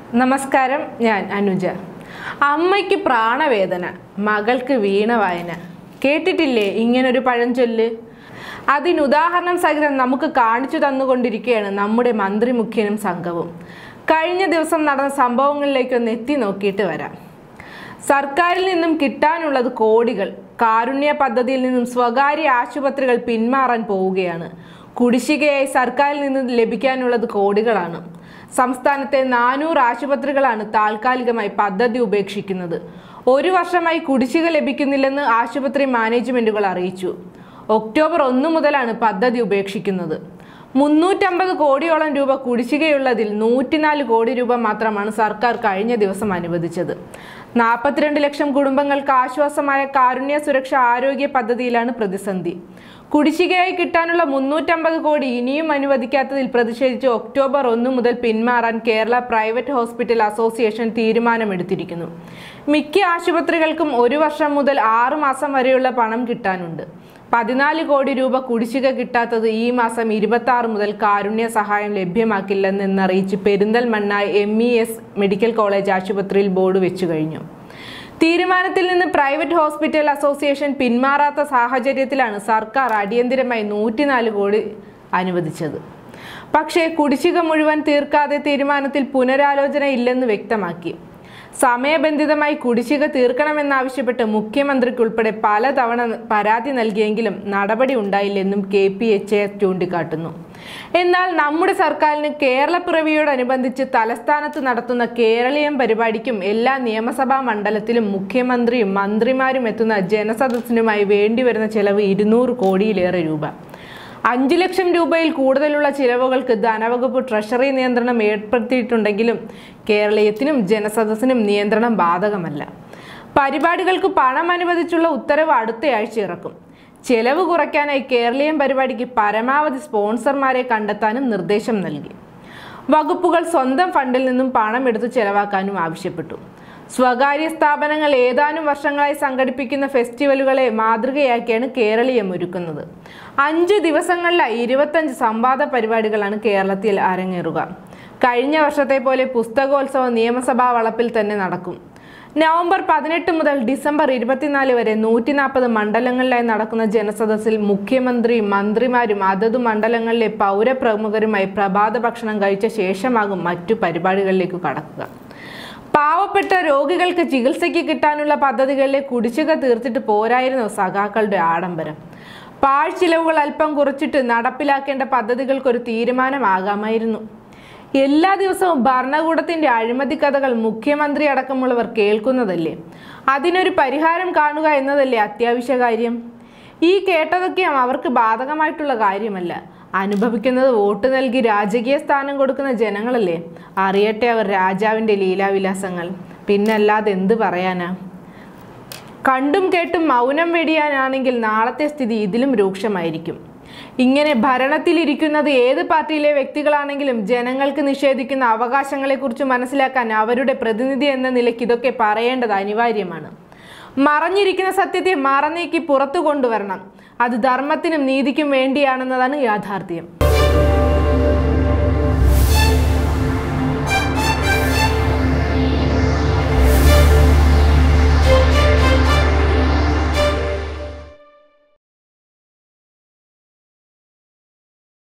നമസ്കാരം ഞാൻ അനുജ അമ്മയ്ക്ക് പ്രാണവേദന മകൾക്ക് വീണവായന കേട്ടിട്ടില്ലേ ഇങ്ങനൊരു പഴഞ്ചൊല്ല് അതിനുദാഹരണം സഹിതം നമുക്ക് കാണിച്ചു തന്നുകൊണ്ടിരിക്കുകയാണ് നമ്മുടെ മന്ത്രി മുഖ്യനും സംഘവും കഴിഞ്ഞ ദിവസം നടന്ന സംഭവങ്ങളിലേക്കൊന്ന് എത്തി നോക്കിയിട്ട് വരാം സർക്കാരിൽ നിന്നും കിട്ടാനുള്ളത് കോടികൾ കാരുണ്യ പദ്ധതിയിൽ നിന്നും സ്വകാര്യ ആശുപത്രികൾ പിന്മാറാൻ പോവുകയാണ് കുടിശ്ശികയായി സർക്കാരിൽ നിന്ന് ലഭിക്കാനുള്ളത് കോടികളാണ് സംസ്ഥാനത്തെ നാനൂറ് ആശുപത്രികളാണ് താൽക്കാലികമായി പദ്ധതി ഉപേക്ഷിക്കുന്നത് ഒരു വർഷമായി കുടിശ്ശിക ലഭിക്കുന്നില്ലെന്ന് ആശുപത്രി മാനേജ്മെന്റുകൾ അറിയിച്ചു ഒക്ടോബർ ഒന്ന് മുതലാണ് പദ്ധതി ഉപേക്ഷിക്കുന്നത് മുന്നൂറ്റമ്പത് കോടിയോളം രൂപ കുടിശ്ശികയുള്ളതിൽ നൂറ്റിനാല് കോടി രൂപ മാത്രമാണ് സർക്കാർ കഴിഞ്ഞ ദിവസം അനുവദിച്ചത് നാൽപ്പത്തിരണ്ട് ലക്ഷം കുടുംബങ്ങൾക്ക് ആശ്വാസമായ കാരുണ്യ സുരക്ഷ ആരോഗ്യ പദ്ധതിയിലാണ് പ്രതിസന്ധി കുടിശ്ശികയായി കിട്ടാനുള്ള മുന്നൂറ്റമ്പത് കോടി ഇനിയും അനുവദിക്കാത്തതിൽ പ്രതിഷേധിച്ച് ഒക്ടോബർ ഒന്ന് മുതൽ പിന്മാറാൻ കേരള പ്രൈവറ്റ് ഹോസ്പിറ്റൽ അസോസിയേഷൻ തീരുമാനമെടുത്തിരിക്കുന്നു മിക്ക ആശുപത്രികൾക്കും ഒരു വർഷം മുതൽ ആറ് മാസം വരെയുള്ള പണം കിട്ടാനുണ്ട് പതിനാല് കോടി രൂപ കുടിശ്ശിക കിട്ടാത്തത് ഈ മാസം ഇരുപത്തി ആറ് മുതൽ കാരുണ്യ സഹായം ലഭ്യമാക്കില്ലെന്നറിയിച്ച് Perinthalmanna M E S medical college ആശുപത്രിയിൽ ബോർഡ് വെച്ചു കഴിഞ്ഞു തീരുമാനത്തിൽ നിന്ന് പ്രൈവറ്റ് ഹോസ്പിറ്റൽ അസോസിയേഷൻ പിന്മാറാത്ത സാഹചര്യത്തിലാണ് സർക്കാർ അടിയന്തിരമായി നൂറ്റിനാല് കോടി അനുവദിച്ചത് പക്ഷേ കുടിശ്ശിക മുഴുവൻ തീർക്കാതെ തീരുമാനത്തിൽ പുനരാലോചന ഇല്ലെന്ന് വ്യക്തമാക്കി സമയബന്ധിതമായി കുടിശ്ശിക തീർക്കണമെന്നാവശ്യപ്പെട്ട് മുഖ്യമന്ത്രിക്കുൾപ്പെടെ പലതവണ പരാതി നൽകിയെങ്കിലും നടപടി ഉണ്ടായില്ലെന്നും കെ പി എച്ച് എ ചൂണ്ടിക്കാട്ടുന്നു എന്നാൽ നമ്മുടെ സർക്കാരിന് കേരളപ്പിറവിയോടനുബന്ധിച്ച് തലസ്ഥാനത്ത് നടത്തുന്ന കേരളീയം പരിപാടിക്കും എല്ലാ നിയമസഭാ മണ്ഡലത്തിലും മുഖ്യമന്ത്രിയും മന്ത്രിമാരും എത്തുന്ന ജനസദസ്സിനുമായി വേണ്ടിവരുന്ന ചെലവ് ഇരുന്നൂറ് കോടിയിലേറെ രൂപ അഞ്ചു ലക്ഷം രൂപയിൽ കൂടുതലുള്ള ചിലവുകൾക്ക് ധനവകുപ്പ് ട്രഷറി നിയന്ത്രണം ഏർപ്പെടുത്തിയിട്ടുണ്ടെങ്കിലും കേരളീയത്തിനും ജനസദസ്സിനും നിയന്ത്രണം ബാധകമല്ല പരിപാടികൾക്ക് പണം അനുവദിച്ചുള്ള ഉത്തരവ് അടുത്തയാഴ്ച ഇറക്കും ചെലവ് കുറയ്ക്കാനായി കേരളീയം പരിപാടിക്ക് പരമാവധി സ്പോൺസർമാരെ കണ്ടെത്താനും നിർദ്ദേശം നൽകി വകുപ്പുകൾ സ്വന്തം ഫണ്ടിൽ നിന്നും പണം എടുത്ത് ചെലവാക്കാനും ആവശ്യപ്പെട്ടു സ്വകാര്യ സ്ഥാപനങ്ങൾ ഏതാനും വർഷങ്ങളായി സംഘടിപ്പിക്കുന്ന ഫെസ്റ്റിവലുകളെ മാതൃകയാക്കിയാണ് കേരളീയം ഒരുക്കുന്നത് അഞ്ച് ദിവസങ്ങളിലായി ഇരുപത്തഞ്ച് സംവാദ പരിപാടികളാണ് കേരളത്തിൽ അരങ്ങേറുക കഴിഞ്ഞ വർഷത്തെ പോലെ പുസ്തകോത്സവം നിയമസഭാ വളപ്പിൽ തന്നെ നടക്കും നവംബർ പതിനെട്ട് മുതൽ ഡിസംബർ ഇരുപത്തിനാല് വരെ നൂറ്റി നാൽപ്പത് മണ്ഡലങ്ങളിലായി നടക്കുന്ന ജനസദസ്സിൽ മുഖ്യമന്ത്രിയും മന്ത്രിമാരും അതത് മണ്ഡലങ്ങളിലെ പൗരപ്രമുഖരുമായി പ്രഭാത ഭക്ഷണം കഴിച്ച ശേഷമാകും മറ്റു പരിപാടികളിലേക്ക് കടക്കുക പാവപ്പെട്ട രോഗികൾക്ക് ചികിത്സയ്ക്ക് കിട്ടാനുള്ള പദ്ധതികളിലെ കുടിശ്ശിക തീർത്തിട്ട് പോരായിരുന്നു സഖാക്കളുടെ ആഡംബരം പാഴ്ചിലവുകൾ അല്പം കുറച്ചിട്ട് നടപ്പിലാക്കേണ്ട പദ്ധതികൾക്കൊരു തീരുമാനമാകാമായിരുന്നു എല്ലാ ദിവസവും ഭരണകൂടത്തിന്റെ അഴിമതി കഥകൾ മുഖ്യമന്ത്രി അടക്കമുള്ളവർ കേൾക്കുന്നതല്ലേ അതിനൊരു പരിഹാരം കാണുക എന്നതല്ലേ അത്യാവശ്യ കാര്യം ഈ കേട്ടതൊക്കെയും അവർക്ക് ബാധകമായിട്ടുള്ള കാര്യമല്ല അനുഭവിക്കുന്നത് വോട്ട് നൽകി രാജകീയ സ്ഥാനം കൊടുക്കുന്ന ജനങ്ങളല്ലേ അറിയട്ടെ അവർ രാജാവിൻ്റെ ലീലാവിലാസങ്ങൾ പിന്നല്ലാതെ എന്ത് പറയാനാ കണ്ടും കേട്ടും മൗനം വെടിയാനാണെങ്കിൽ നാളത്തെ സ്ഥിതി ഇതിലും രൂക്ഷമായിരിക്കും ഇങ്ങനെ ഭരണത്തിലിരിക്കുന്നത് ഏത് പാർട്ടിയിലെ വ്യക്തികളാണെങ്കിലും ജനങ്ങൾക്ക് നിഷേധിക്കുന്ന അവകാശങ്ങളെക്കുറിച്ച് മനസ്സിലാക്കാൻ അവരുടെ പ്രതിനിധി എന്ന നിലയ്ക്ക് ഇതൊക്കെ പറയേണ്ടത് അനിവാര്യമാണ് മറഞ്ഞിരിക്കുന്ന സത്യത്തെ മറന്നേക്ക് പുറത്തു കൊണ്ടുവരണം അത് ധർമ്മത്തിനും നീതിക്കും വേണ്ടിയാണെന്നതാണ് യാഥാർത്ഥ്യം